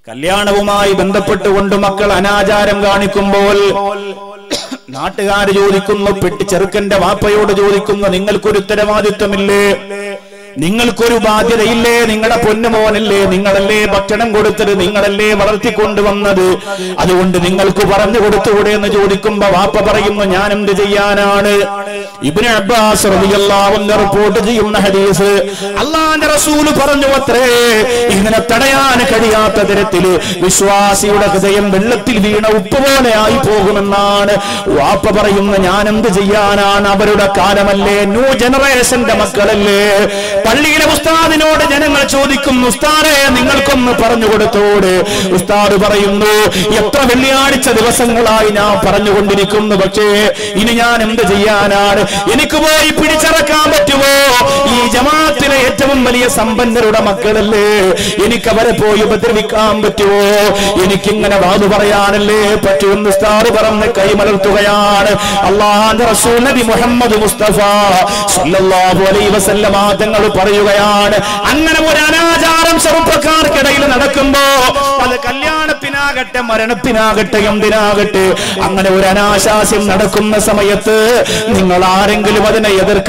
കല്യാണവുമായി ബന്ധപ്പെട്ടുകൊണ്ട് മക്കൾ അനാചാരം കാണിക്കുമ്പോൾ നാട്ടുകാർ ചോദിക്കുന്നു പെട്ടി ചെറുക്കന്റെ വാപ്പയോട് ചോദിക്കുന്നു നിങ്ങൾക്കൊരു ഉത്തരവാദിത്വമില്ലേ നിങ്ങൾക്കൊരു ബാധ്യതയില്ലേ നിങ്ങളുടെ പൊന്നുമോനല്ലേ നിങ്ങളല്ലേ ഭക്ഷണം കൊടുത്തത് നിങ്ങളല്ലേ വളർത്തിക്കൊണ്ടുവന്നത് അതുകൊണ്ട് നിങ്ങൾക്ക് പറഞ്ഞു കൊടുത്തുകൂടെ എന്ന് ചോദിക്കുമ്പോ വാപ്പ പറയുന്നു ഞാൻ എന്ത് ചെയ്യാനാണ് ഇബ്നു അബ്ബാസ് റളിയല്ലാഹു അൻഹു റിപ്പോർട്ട് ചെയ്യുന്ന ഹദീസ് അള്ളാന്റെ റസൂല് പറഞ്ഞു അത്രേ ഇതിനെ തടയാൻ കഴിയാത്ത തരത്തിൽ വിശ്വാസിയുടെ ഹൃദയം വെള്ളത്തിൽ വീണ ഉപ്പ് പോലെ ആയി പോകുമെന്നാണ് വാപ്പ പറയുന്ന ഞാൻ എന്ത് ചെയ്യാനാണ് അവരുടെ കാലമല്ലേ ന്യൂ ജനറേഷന്റെ മക്കളല്ലേ പള്ളിയിലെ ഉസ്താദിനോട് ജനങ്ങൾ ചോദിക്കുന്നു ഉസ്താദെ നിങ്ങൾക്കൊന്ന് പറഞ്ഞു കൊടുത്തോട് ഉസ്താദ് പറയുന്നു എത്ര വെള്ളിയാഴ്ച ദിവസങ്ങളായി ഞാൻ പറഞ്ഞുകൊണ്ടിരിക്കുന്നു പക്ഷേ ഇനി ഞാൻ എന്ത് ചെയ്യാനാണ് എനിക്ക് പോയി പിടിച്ചിറക്കാൻ പറ്റുമോ ഈ ജമാഅത്തിലെ ഏറ്റവും വലിയ സമ്പന്നരുടെ മക്കളല്ലേ എനിക്ക് അവരെ പോയി ഉപദ്രവിക്കാൻ പറ്റുമോ എനിക്കിങ്ങനെ വാതു പറയാനല്ലേ പറ്റുമെന്ന് ഉസ്താദ് പറഞ്ഞ് കൈമലർത്തുകയാണ് അള്ളാഹ് റസൂൽ നബി മുഹമ്മദ് മുസ്തഫ സല്ലല്ലാഹു അലൈഹി വസല്ലമ തങ്ങൾ പറയുകയാണ് അങ്ങനെ ഒരു അനാചാരം ചെറുപ്പക്കാർക്കിടയിൽ നടക്കുമ്പോ അത് കല്യാണത്തിനാകട്ടെ മരണത്തിനാകട്ടെ എന്തിനാകട്ടെ അങ്ങനെ ഒരു അനാശാസ്യം നടക്കുന്ന സമയത്ത് നിങ്ങൾ ആരെങ്കിലും അതിനെ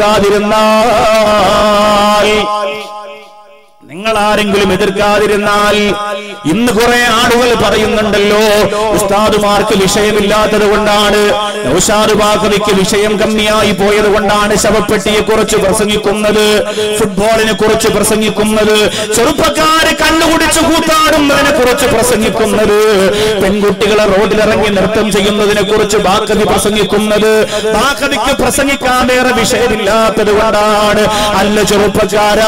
എതിർക്കാതിരുന്നാൽ നിങ്ങൾ ആരെങ്കിലും എതിർക്കാതിരുന്നാൽ ഇന്ന് കുറെ ആളുകൾ പറയുന്നുണ്ടല്ലോ ഉസ്താദുമാർക്ക് വിഷയമില്ലാത്തത് കൊണ്ടാണ് നൗഷാദ് ബാഖവിക്ക് വിഷയം കമ്മിയായി പോയത് കൊണ്ടാണ് ശവപ്പെട്ടിയെ കുറിച്ച് പ്രസംഗിക്കുന്നത് ഫുട്ബോളിനെ കുറിച്ച് പ്രസംഗിക്കുന്നത് ചെറുപ്പക്കാര് കണ്ണുകുടിച്ച് കൂത്താടുന്നതിനെ കുറിച്ച് പ്രസംഗിക്കുന്നത് പെൺകുട്ടികളെ റോഡിലിറങ്ങി നൃത്തം ചെയ്യുന്നതിനെ കുറിച്ച് ബാക്കവി പ്രസംഗിക്കുന്നത് ബാക്കവിക്ക് പ്രസംഗിക്കാൻ വേറെ വിഷയമില്ലാത്തത് കൊണ്ടാണ് അല്ല ചെറുപ്പക്കാരാ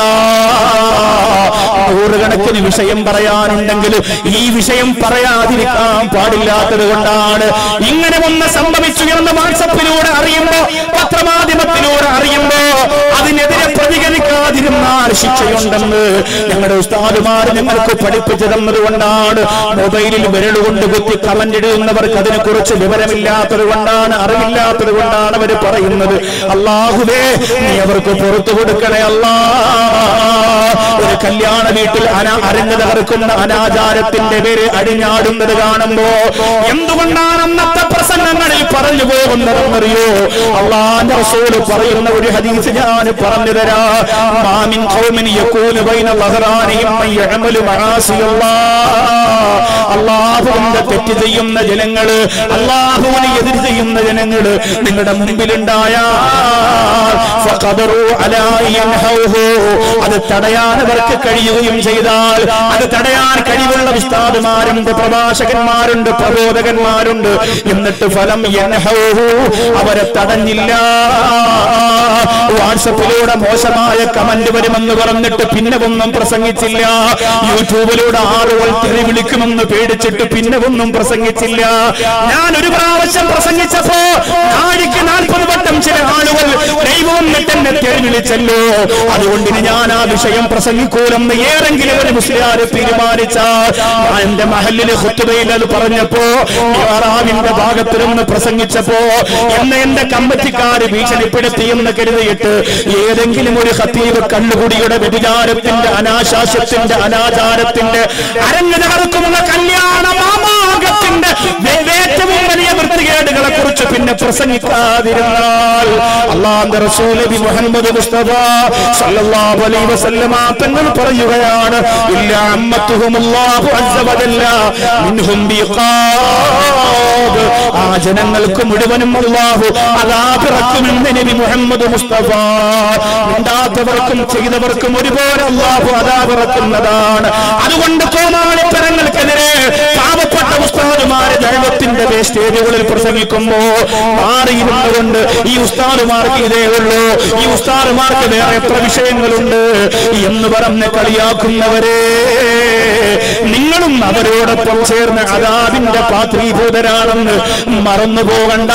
നൂറുകണക്കിന് വിഷയം പറയാനുണ്ടെങ്കിൽ ഈ വിഷയം പറയാതിരിക്കാൻ പാടില്ലാത്തത് കൊണ്ടാണ് ഇങ്ങനെ ഒന്ന് സംഭവിച്ചു എന്ന് വാട്സപ്പിലൂടെ അറിയുമ്പോ പത്രമാധ്യമത്തിലൂടെ അറിയുമ്പോ അതിനെതിരെ പ്രതികരിക്കാതിരുന്നാൽ ശിക്ഷയുണ്ടെന്ന് ഞങ്ങളുടെ ഉസ്താദുമാർ ഞങ്ങൾക്ക് പഠിപ്പിച്ചു തന്നത് കൊണ്ടാണ് മൊബൈലിൽ വിരലുകൊണ്ട് കുത്തി കമന്റ് ഇടുന്നവർക്ക് അതിനെക്കുറിച്ച് വിവരമില്ലാത്തത് കൊണ്ടാണ് അറിവില്ലാത്തത് കൊണ്ടാണ് അവർ പറയുന്നത് അള്ളാഹുവേ നീ അവർക്ക് പുറത്തു കൊടുക്കണേ അല്ലാ ഒരു കല്യാണ വീട്ടിൽ അന അരങ്ങ് തകർക്കുന്ന അനാചാരത്തിന്റെ പേര് അടിഞ്ഞാടുന്നത് കാണുമ്പോ എന്തുകൊണ്ടാണ് അന്നത്തെ പ്രസംഗങ്ങളിൽ പറഞ്ഞു പോകുന്നതെന്നറിയോ അള്ളാന്റെ റസൂല് പറയുന്ന ഒരു ഹദീസ് ഞാൻ പറഞ്ഞു തരാ മാമിൻ ഖൗമിൻ യകൂനു ബൈന ലഹറാനിഹിം മൻ യഅമലു മആസിയല്ലാഹ് അള്ളാഹുവിന്റെ തെറ്റ് ചെയ്യുന്ന ജനങ്ങള് അള്ളാഹുവിനെ എതിര് ചെയ്യുന്ന ജനങ്ങള് നിങ്ങളുടെ മുമ്പിലുണ്ടായാൽ ഫഖദറു അലാ യൻഹൗഹു അത് തടയാൻ അവർക്ക് കഴിയുകയും ചെയ്താൽ അത് തടയാൻ കഴിവുള്ള ഉസ്താദുമാരുണ്ട് പ്രഭാഷകന്മാരുണ്ട് പ്രബോധകന്മാരുണ്ട് എന്നിട്ട് ഫലം യൻഹൗഹു അവരെ തടഞ്ഞില്ല വാട്സപ്പിലൂടെ മോശമായ കമന്റ് വരുമെന്ന് പറഞ്ഞിട്ട് പിന്നെ ഒന്നും പ്രസംഗിച്ചില്ല യൂട്യൂബിലൂടെ ആളുകൾ തെറി വിളിക്കുമെന്ന് പേടിച്ചിട്ട് പിന്നെ ഒന്നും പ്രസംഗിച്ചില്ല ഞാൻ ഒരു പ്രാവശ്യം പ്രസംഗിച്ചപ്പോ നാഴിക്ക് നാൽപ്പത് വട്ടം ചില ആളുകൾ ദൈവം എന്നെ തെറി വിളിച്ചല്ലോ അതുകൊണ്ട് ഇനി ഞാൻ ആ വിഷയം പ്രസംഗിക്കൂലെന്ന് ഏതെങ്കിലും ഒരു മുസ്ലിയാര് തീരുമാനിച്ച ഞാൻ എന്റെ മഹലിലെ ഹുത്തുബയിൽ അത് പറഞ്ഞപ്പോ ഇറാമിന്റെ ഭാഗത്ത് നിന്ന് പ്രസംഗിച്ചപ്പോ എന്നെ എന്റെ കമ്മിറ്റിക്കാര് ഭീഷണിപ്പെടുത്തി എന്ന് കരുതിയിട്ട് ഏതെങ്കിലും ഒരു ഹത്തീബ് കണ്ണുകുടിയുടെ വ്യഭിചാരത്തിന്റെ അനാശാസ്യത്തിന്റെ അനാചാരത്തിന്റെ അരങ്ങ് നടക്കുന്ന കല്യാണ മാമാകത്തിന്റെ വേ- ഏറ്റവും വലിയ വൃത്തികേടുകളെ കുറിച്ച് പിന്നെ പ്രസംഗിക്കാതിരുന്നാൽ അള്ളാന്റെ റസൂൽ നബി മുഹമ്മദ് മുസ്തഫ സല്ലല്ലാഹു അലൈഹി വസല്ലമ തങ്ങൾ പറയുകയാണ് ഇല്ല അമ്മത്തുഹുമുല്ലാഹു അസ്സ വജല്ല മിൻഹും ബിഖാബ് ആ ജനങ്ങൾക്ക് മുഴുവനും അല്ലാഹു അതാപിറക്കുമെന്ന് നബി മുഹമ്മദ് മുസ്തഫ ഉണ്ടാത്തവർക്കും ചെയ്തവർക്കും ഒരുപോലെ അല്ലാഹു അതാപിറക്കുന്നതാണ് അതുകൊണ്ട് കോമാളിത്തരങ്ങൾക്കെതിരെ പാവപ്പെട്ട ഉസ്താദുമാര് ദൈവത്തിന്റെ സ്റ്റേജുകളിൽ പ്രസംഗിക്കുമ്പോ മാറിയിരുന്നുകൊണ്ട് ഈ ഉസ്താദുമാർക്ക് ഇതേ ഉള്ളൂ ഈ ഉസ്താദുമാർക്ക് വേറെ എത്ര വിഷയങ്ങളുണ്ട് എന്ന് പറഞ്ഞ് കളിയാക്കുന്നവരെ നിങ്ങളും അവരോടൊപ്പം ചേർന്ന് അതാബിന്റെ പാത്രീഭൂതരാണെന്ന് മറന്നു പോകണ്ട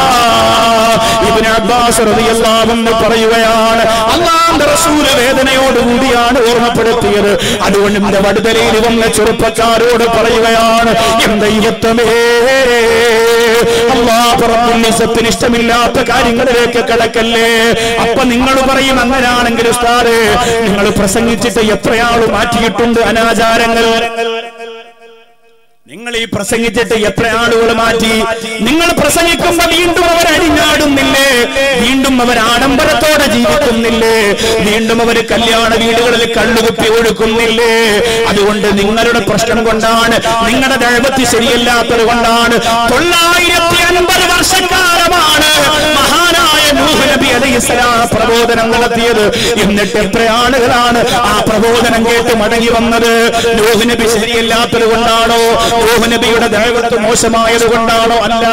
ഇബിന് അബ്ബാസ് റളിയല്ലാഹു അൻഹു പറയുകയാണ് അള്ളാന്റെ റസൂല് വേദനയോടുകൂടിയാണ് ഓർമ്മപ്പെടുത്തിയത് അതുകൊണ്ട് എന്റെ വടുതലയിൽ വന്ന ചെറുപ്പക്കാരോട് പറയുകയാണ് എന്റെ ദൈവത്വമേ അള്ളാഹുറപ്പിന് ഇഷ്ടമില്ലാത്ത കാര്യങ്ങളിലേക്ക് കിടക്കല്ലേ അപ്പൊ നിങ്ങൾ പറയും അങ്ങനെയാണെങ്കിൽ ഉസ്താദേ നിങ്ങൾ പ്രസംഗിച്ചിട്ട് എത്രയാള് മാറ്റിയിട്ടുണ്ട് അനാചാരങ്ങൾ നിങ്ങൾ ഈ പ്രസംഗിച്ചിട്ട് എത്ര ആളുകൾ മാറ്റി നിങ്ങൾ പ്രസംഗിക്കുമ്പോ വീണ്ടും അവർ അടിഞ്ഞാടുന്നില്ലേ വീണ്ടും അവർ ആഡംബരത്തോടെ ജീവിക്കുന്നില്ലേ വീണ്ടും അവർ കല്യാണ വീടുകളിൽ കള്ളുകുപ്പി ഒഴുക്കുന്നില്ലേ അതുകൊണ്ട് നിങ്ങളുടെ പ്രശ്നം കൊണ്ടാണ് നിങ്ങളുടെ ദഴവത്തി ശരിയല്ലാത്തത് കൊണ്ടാണ് തൊള്ളായിരത്തി അൻപത് വർഷക്കാലമാണ് മഹാനായ നൂഹ് നബി അലൈഹിസ്സലാം പ്രബോധനം നടത്തിയത് എന്നിട്ട് എത്ര ആളുകളാണ് ആ പ്രബോധനം കേട്ട് മടങ്ങി വന്നത് നൂഹ് നബി ശരിയല്ലാത്തത് കൊണ്ടാണോ നൂഹ് നബിയുടെ ദൈവത്ത് മോശമായത് കൊണ്ടാണോ അല്ല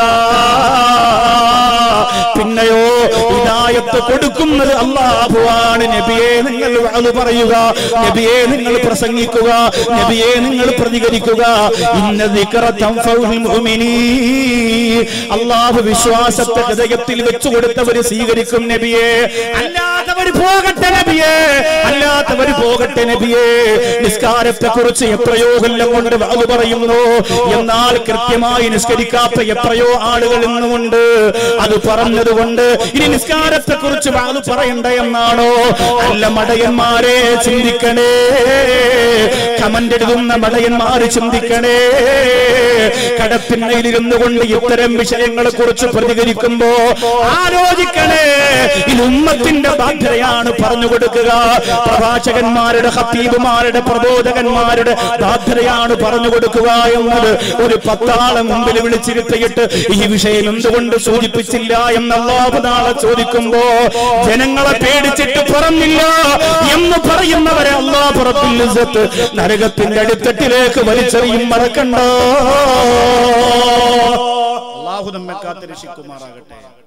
പിന്നെയോ ഹിദായത്ത് കൊടുക്കുന്നത് അള്ളാഹുവാണ് നബിയെ നിങ്ങൾ അത് പറയുക നബിയെ നിങ്ങൾ പ്രസംഗിക്കുക നബിയെ നിങ്ങൾ പ്രതികരിക്കുക ഇന്ന ദിക്റ തൻഫഉൽ മുഅ്മിനീൻ അള്ളാഹു വിശ്വാസത്തെ ഹൃദയത്തിൽ വെച്ചു കൊടുത്തവര് സ്വീകരിക്കും നബിയെ അല്ലാത്തവര് പോകട്ടെ നബിയെ അല്ലാത്തവര് പോകട്ടെ നബിയെ നിസ്കാരത്തെ കുറിച്ച് എത്രയോ കൊല്ലം കൊണ്ട് അത് പറയുന്നു എന്നാൽ കൃത്യമായി നിസ്കരിക്കാത്ത എത്രയോ ആളുകൾ ഇന്നുമുണ്ട് അത് പറഞ്ഞതുകൊണ്ട് ഇനി നിസ്കാരത്തെ കുറിച്ച് അത് പറയണ്ട എന്നാണോ അല്ല മടയന്മാരെ ചിന്തിക്കണേ കമന്റ് എഴുതുന്ന മടയന്മാര് ചിന്തിക്കണേ കടപ്പിന്നയിലിരുന്നു കൊണ്ട് ഇത്തരം വിഷയങ്ങളെ കുറിച്ച് പ്രതികരിക്കുമ്പോ ആലോചിക്കണേ ഇത് ഉമ്മത്തിന്റെ ബാധ്യതയാണ് പറഞ്ഞു കൊടുക്കുക പ്രഭാഷകന്മാരുടെ ഹത്തീബുമാരുടെ പ്രബോധകന്മാരുടെ ബാധ്യതയാണ് പറഞ്ഞു കൊടുക്കുക എന്നത് ഒരു പത്താളെ മുമ്പിൽ വിളിച്ചിരുത്തിയിട്ട് ഈ വിഷയം എന്തുകൊണ്ട് സൂചിപ്പിച്ചില്ല എന്നല്ലാതെ നാളെ ചോദിക്കുമ്പോ ജനങ്ങളെ പേടിച്ചിട്ട് പറഞ്ഞില്ല എന്ന് പറയുന്നവരെ അള്ളാഹ് റബ്ബുൽ ഇസ്സത്ത് നരകത്തിന്റെ അടിത്തട്ടിലേക്ക് വലിച്ചെറിയും മറക്കണ്ട അള്ളാഹു നമ്മെ കാത്ത് രക്ഷിക്കുമാറാകട്ടെ